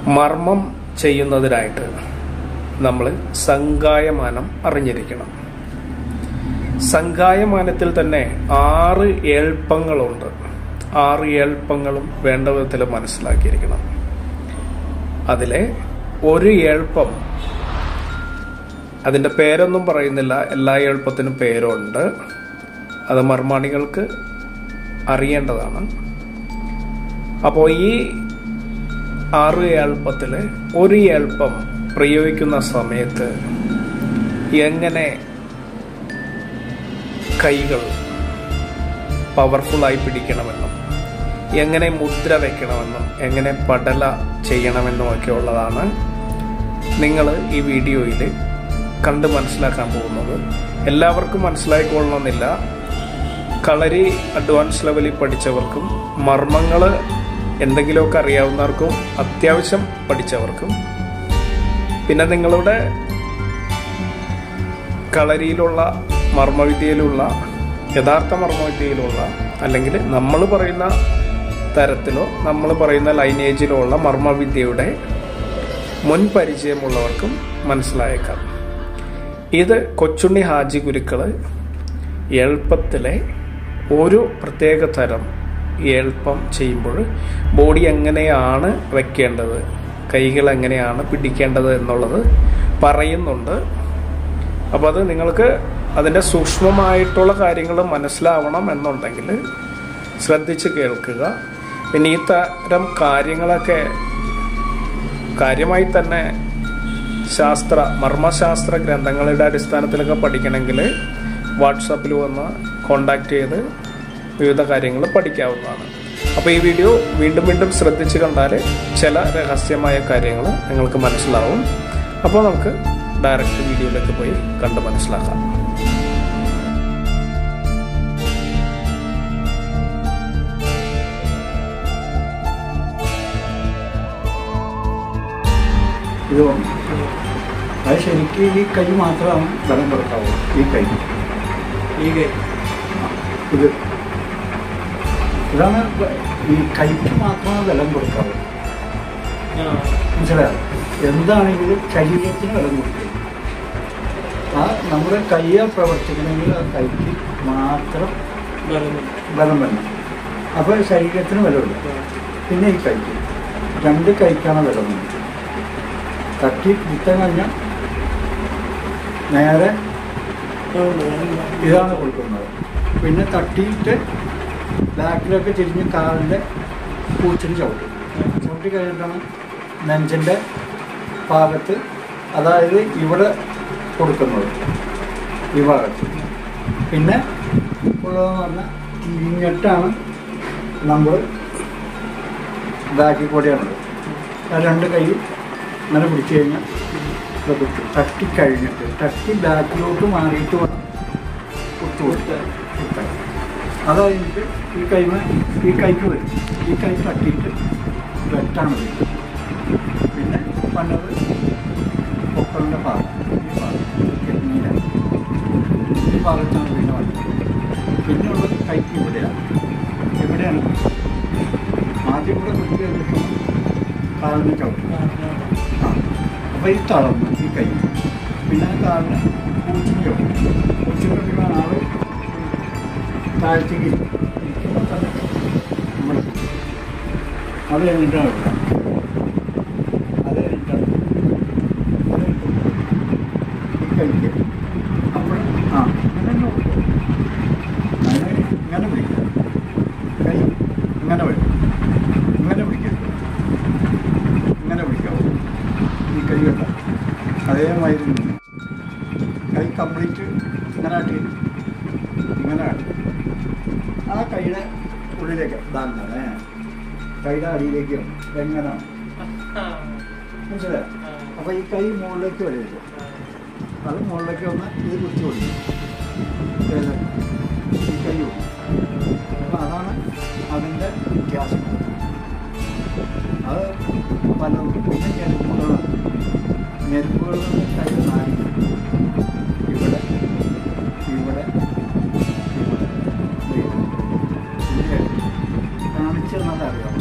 മർമ്മം ചെയ്യുന്നതിനായിട്ട് നമ്മൾ സംഗായമാനം അറിഞ്ഞിരിക്കണം സംഗായമാനത്തിൽ തന്നെ ആറ് ഏൾപ്പങ്ങളുണ്ട് ആറ് ഏൾപ്പങ്ങളും വേണ്ട വിധത്തിൽ മനസ്സിലാക്കിയിരിക്കണം അതിലെ ഒരു ഏൾപ്പം അതിൻ്റെ പേരൊന്നും പറയുന്നില്ല എല്ലാ എളുപ്പത്തിനും പേരുണ്ട് അത് മർമാണികൾക്ക് അറിയേണ്ടതാണ് അപ്പോൾ ഈ ആറ് ഏൾപ്പത്തിൽ ഒരു ഏൾപ്പം പ്രയോഗിക്കുന്ന സമയത്ത് എങ്ങനെ കൈകൾ പവർഫുള്ളായി പിടിക്കണമെന്നും എങ്ങനെ മുദ്ര വെക്കണമെന്നും എങ്ങനെ പടല ചെയ്യണമെന്നും ഒക്കെ ഉള്ളതാണ് നിങ്ങൾ ഈ വീഡിയോയിൽ കണ്ട് മനസ്സിലാക്കാൻ പോകുന്നത് എല്ലാവർക്കും മനസ്സിലായിക്കൊള്ളണമെന്നില്ല കളരി അഡ്വാൻസ് ലെവലിൽ പഠിച്ചവർക്കും മർമ്മങ്ങൾ എന്തെങ്കിലുമൊക്കെ അറിയാവുന്നവർക്കും അത്യാവശ്യം പഠിച്ചവർക്കും പിന്നെ നിങ്ങളുടെ കളരിയിലുള്ള മർമ്മവിദ്യയിലുള്ള യഥാർത്ഥ മർമ്മവിദ്യയിലുള്ള അല്ലെങ്കിൽ നമ്മൾ പറയുന്ന തരത്തിലോ നമ്മൾ പറയുന്ന ലൈനേജിലോ ഉള്ള മർമ്മവിദ്യയുടെ മുൻ പരിചയമുള്ളവർക്കും മനസ്സിലായേക്കാം ഇത് കൊച്ചുണ്ണി ഹാജി ഗുരുക്കള് എളുപ്പത്തിലെ ഒരു പ്രത്യേക തരം എളുപ്പം ചെയ്യുമ്പോൾ ബോഡി എങ്ങനെയാണ് വെക്കേണ്ടത് കൈകൾ എങ്ങനെയാണ് പിടിക്കേണ്ടത് എന്നുള്ളത് പറയുന്നുണ്ട് അപ്പോൾ അത് നിങ്ങൾക്ക് അതിൻ്റെ സൂക്ഷ്മമായിട്ടുള്ള കാര്യങ്ങൾ മനസ്സിലാവണം എന്നുണ്ടെങ്കിൽ ശ്രദ്ധിച്ച് കേൾക്കുക പിന്നെ ഈ തരം കാര്യങ്ങളൊക്കെ കാര്യമായി തന്നെ ശാസ്ത്ര മർമ്മശാസ്ത്ര ഗ്രന്ഥങ്ങളുടെ അടിസ്ഥാനത്തിലൊക്കെ പഠിക്കണമെങ്കിൽ വാട്സാപ്പിൽ വന്ന് കോണ്ടാക്ട് ചെയ്ത് വിവിധ കാര്യങ്ങൾ പഠിക്കാവുന്നതാണ് അപ്പോൾ ഈ വീഡിയോ വീണ്ടും വീണ്ടും ശ്രദ്ധിച്ച് കണ്ടാൽ ചില രഹസ്യമായ കാര്യങ്ങൾ നിങ്ങൾക്ക് മനസ്സിലാവും അപ്പോൾ നമുക്ക് ഡയറക്റ്റ് വീഡിയോയിലേക്ക് പോയി കണ്ട് മനസ്സിലാക്കാം ഇത് അത് ശരിക്കും ഈ കൈ മാത്രമാണ് ബലം കൊടുക്കാവൂ ഈ കൈ ഈ ഇത് ഇതാണ് ബ- ഈ കൈക്ക് മാത്രമാണ് ബലം കൊടുക്കാവൂ മനസ്സിലായോ എന്താണെങ്കിലും ശരീരത്തിന് ബലം കൊടുക്കും ആ നമ്മുടെ കയ്യെ പ്രവർത്തിക്കണമെങ്കിൽ ആ കൈക്ക് മാത്രം ബലം വേണം അപ്പോൾ ശരീരത്തിന് ബലമില്ല പിന്നെ ഈ കൈക്ക് രണ്ട് കൈക്കാണ് ബലം വേണ്ടത് തട്ടി കുത്തം കഴിഞ്ഞാൽ നേരെ ഇതാണ് കൊടുക്കുന്നത് പിന്നെ തട്ടിയിട്ട് ബാക്കിലൊക്കെ തിരിഞ്ഞ് കാലിൻ്റെ പൂച്ചിന് ചവിട്ടും ചവിട്ടി കഴിഞ്ഞിട്ടാണ് നെഞ്ചിൻ്റെ ഭാഗത്ത് അതായത് ഇവിടെ കൊടുക്കുന്നത് ഈ ഭാഗത്ത് പിന്നെ ഉള്ളതെന്ന് പറഞ്ഞാൽ തിരിഞ്ഞിട്ടാണ് നമ്മൾ ബാക്കിൽ കൂടെയാണുള്ളത് ആ രണ്ട് കൈ അങ്ങനെ പിടിച്ചു കഴിഞ്ഞാൽ ഇവിടെ പിടിച്ചു തട്ടി കഴിഞ്ഞിട്ട് തട്ടി ബാക്കിലോട്ട് മാറിയിട്ട് വേണം കുത്തു കൊടുക്കാൻ കുത്താൻ അത് കഴിഞ്ഞിട്ട് ഈ കൈമ ഈ കൈക്ക് വരും ഈ കൈ തട്ടിയിട്ട് വെട്ടാണ് വരും പിന്നെ പണ്ടത് പൊക്കളിൻ്റെ ഭാഗം ഈ ഭാഗം കിഡ്നിയിലാണ് ഈ ഭാഗത്താണ് പിന്നെ വന്നത് പിന്നെ ഉള്ളത് കൈക്ക് ഇവിടെയാണ് ഇവിടെയാണ് ആദ്യം കൂടെ കുത്തി കഴിഞ്ഞിട്ട് കാലിന് ചവിട്ടും ആ അപ്പോൾ ഈ തളർന്നു ഈ കൈ പിന്നെ ആ കാലിന് പൂച്ചിന് ചവിട്ടും പൂച്ചിന് ചവിട്ടുമ്പോൾ ആള് താഴ്ത്തേക്ക് ഇരിക്കും. ഇരിക്കുമ്പോൾ തന്നെ നമ്മൾ അത് കഴിഞ്ഞിട്ടാണ് ഇവിടെ അത് കഴിഞ്ഞിട്ടാണ് അത് കഴിഞ്ഞിട്ട് ഈ കൈക്ക് അപ്പോൾ ആ അങ്ങനെ തന്നെ കൊടുക്കും. അങ്ങനെ ഇങ്ങനെ പിടിക്കുക കൈ ഇങ്ങനെ വരും ഇങ്ങനെ പിടിക്കരുത് ഇങ്ങനെ പിടിക്കാവൂ ഈ കൈ കണ്ട അതേമാതിരി നിന്ന് കൈ കംപ്ലീറ്റ് ഇങ്ങനെ ആട്ടി ഇങ്ങനെ ആട്ടി ആ കൈയുടെ ഉള്ളിലേക്ക് ഇതാങ്ങനെ കൈയുടെ അടിയിലേക്ക് എങ്ങനെ മനസ്സിലായോ അപ്പോൾ ഈ കൈ മുകളിലേക്ക് വരരുത് അത് മുകളിലേക്ക് വന്ന് ഇത് കുത്തി കൊടുക്കും ഏത്? ഈ കൈ കൊടുക്കും അപ്പോൾ അതാണ് അതിൻ്റെ വ്യത്യാസം അത് പലതും പിന്നെ ഞെരുപ്പുകളാണ് ഞെരുപ്പുകൾ കൈ നാല് ഇവിടെ ഇവിടെ ഇവിടെ ദേ. ഇത് കാണിച്ചു തന്നാൽ അറിയാം